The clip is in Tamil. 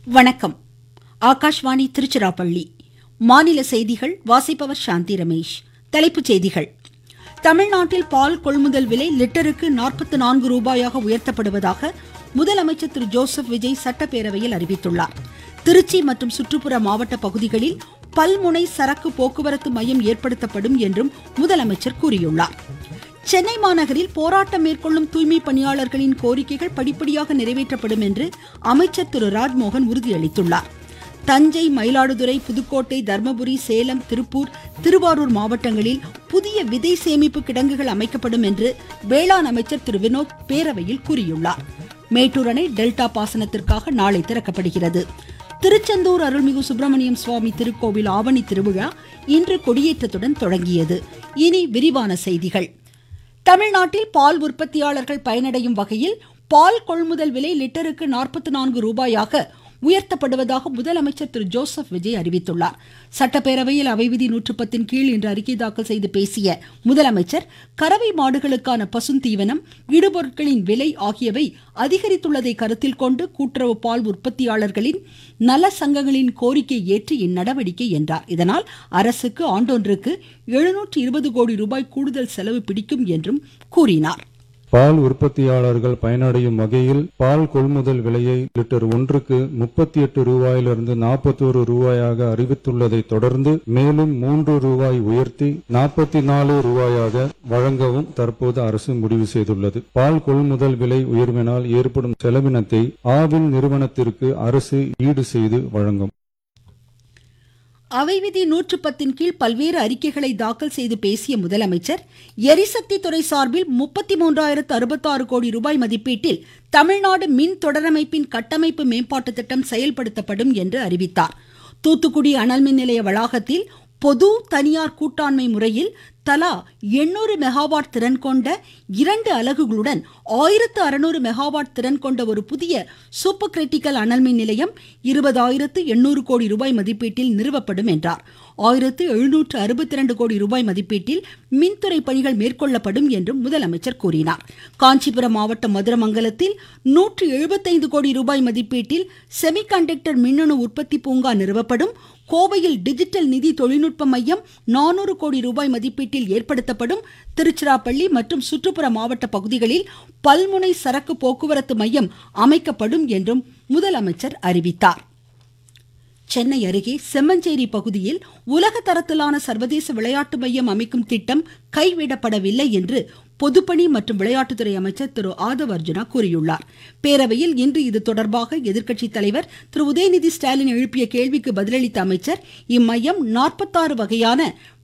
வணக்கம் ஆகாஷ்வாணி திருச்சிராப்பள்ளி மாநில செய்திகள் வாசிப்பவர் சாந்தி ரமேஷ் தலைப்புச் செய்திகள் தமிழ்நாட்டில் பால் கொள்முதல் விலை லிட்டருக்கு நாற்பத்து நான்கு ரூபாயாக உயர்த்தப்படுவதாக முதலமைச்சர் திரு ஜோசப் விஜய் சட்டப்பேரவையில் அறிவித்துள்ளார் திருச்சி மற்றும் சுற்றுப்புற மாவட்ட பகுதிகளில் பல்முனை சரக்கு போக்குவரத்து மையம் ஏற்படுத்தப்படும் என்றும் முதலமைச்சர் கூறியுள்ளார் சென்னை மாநகரில் போராட்டம் மேற்கொள்ளும் தூய்மை பணியாளர்களின் கோரிக்கைகள் படிப்படியாக நிறைவேற்றப்படும் என்று அமைச்சர் திரு ராஜ்மோகன் உறுதியளித்துள்ளார் தஞ்சை மயிலாடுதுறை புதுக்கோட்டை தர்மபுரி சேலம் திருப்பூர் திருவாரூர் மாவட்டங்களில் புதிய விதை சேமிப்பு கிடங்குகள் அமைக்கப்படும் என்று வேளாண் அமைச்சர் திரு வினோத் பேரவையில் கூறியுள்ளார் மேட்டூர் அணை டெல்டா பாசனத்திற்காக நாளை திறக்கப்படுகிறது திருச்செந்தூர் அருள்மிகு சுப்பிரமணியம் சுவாமி திருக்கோவில் ஆவணி திருவிழா இன்று கொடியேற்றத்துடன் தொடங்கியது இனி விரிவான செய்திகள் தமிழ்நாட்டில் பால் உற்பத்தியாளர்கள் பயனடையும் வகையில் பால் கொள்முதல் விலை லிட்டருக்கு நாற்பத்தி நான்கு ரூபாயாக உயர்த்தப்படுவதாக முதலமைச்சர் திரு ஜோசப் விஜய் அறிவித்துள்ளார் சட்டப்பேரவையில் அவை விதி நூற்று பத்தின் கீழ் இன்று அறிக்கை தாக்கல் செய்து பேசிய முதலமைச்சர் கறவை மாடுகளுக்கான பசுந்தீவனம் இடுபொருட்களின் விலை ஆகியவை அதிகரித்துள்ளதை கருத்தில் கொண்டு கூட்டுறவு பால் உற்பத்தியாளர்களின் நல சங்கங்களின் கோரிக்கை ஏற்று இந்நடவடிக்கை என்றார் இதனால் அரசுக்கு ஆண்டொன்றுக்கு எழுநூற்று இருபது கோடி ரூபாய் கூடுதல் செலவு பிடிக்கும் என்றும் கூறினார் பால் உற்பத்தியாளர்கள் பயனடையும் வகையில் பால் கொள்முதல் விலையை லிட்டர் ஒன்றுக்கு முப்பத்தி எட்டு ரூபாயிலிருந்து நாற்பத்தோரு ரூபாயாக அறிவித்துள்ளதை தொடர்ந்து மேலும் மூன்று ரூபாய் உயர்த்தி நாற்பத்தி நாலு ரூபாயாக வழங்கவும் தற்போது அரசு முடிவு செய்துள்ளது பால் கொள்முதல் விலை உயர்வினால் ஏற்படும் செலவினத்தை ஆவின் நிறுவனத்திற்கு அரசு ஈடு செய்து வழங்கும் அவை விதி நூற்று பத்தின் கீழ் பல்வேறு அறிக்கைகளை தாக்கல் செய்து பேசிய முதலமைச்சர் எரிசக்தி துறை சார்பில் முப்பத்தி மூன்றாயிரத்து அறுபத்தாறு கோடி ரூபாய் மதிப்பீட்டில் தமிழ்நாடு மின் தொடரமைப்பின் கட்டமைப்பு மேம்பாட்டு திட்டம் செயல்படுத்தப்படும் என்று அறிவித்தார் தூத்துக்குடி அனல் மின் நிலைய வளாகத்தில் பொது தனியார் கூட்டாண்மை முறையில் தலா எண்ணூறு மெகாவாட் திறன் கொண்ட இரண்டு அலகுகளுடன் ஆயிரத்து அறுநூறு மெகாவாட் திறன் கொண்ட ஒரு புதிய சூப்பர் கிரிட்டிக்கல் அனல்மின் நிலையம் இருபதாயிரத்து எண்ணூறு கோடி ரூபாய் மதிப்பீட்டில் நிறுவப்படும் என்றார் ஆயிரத்து எழுநூற்று அறுபத்தி இரண்டு கோடி ரூபாய் மதிப்பீட்டில் மின்துறை பணிகள் மேற்கொள்ளப்படும் என்றும் முதலமைச்சர் கூறினார் காஞ்சிபுரம் மாவட்டம் மதுரமங்கலத்தில் நூற்று எழுபத்தைந்து கோடி ரூபாய் மதிப்பீட்டில் செமிகண்டக்டர் மின்னணு உற்பத்தி பூங்கா நிறுவப்படும் கோவையில் டிஜிட்டல் நிதி தொழில்நுட்ப மையம் நானூறு கோடி ரூபாய் மதிப்பீட்டில் ஏற்படுத்தப்படும் திருச்சிராப்பள்ளி மற்றும் சுற்றுப்புற மாவட்ட பகுதிகளில் பல்முனை சரக்கு போக்குவரத்து மையம் அமைக்கப்படும் என்றும் முதலமைச்சர் அறிவித்தார் சென்னை அருகே செம்மஞ்சேரி பகுதியில் உலக தரத்திலான சர்வதேச விளையாட்டு மையம் அமைக்கும் திட்டம் கைவிடப்படவில்லை என்று பொதுப்பணி மற்றும் விளையாட்டுத்துறை அமைச்சர் திரு ஆதவ் அர்ஜுனா கூறியுள்ளார் பேரவையில் இன்று இது தொடர்பாக எதிர்க்கட்சித் தலைவர் திரு உதயநிதி ஸ்டாலின் எழுப்பிய கேள்விக்கு பதிலளித்த அமைச்சர் இம்மையம் நாற்பத்தாறு வகையான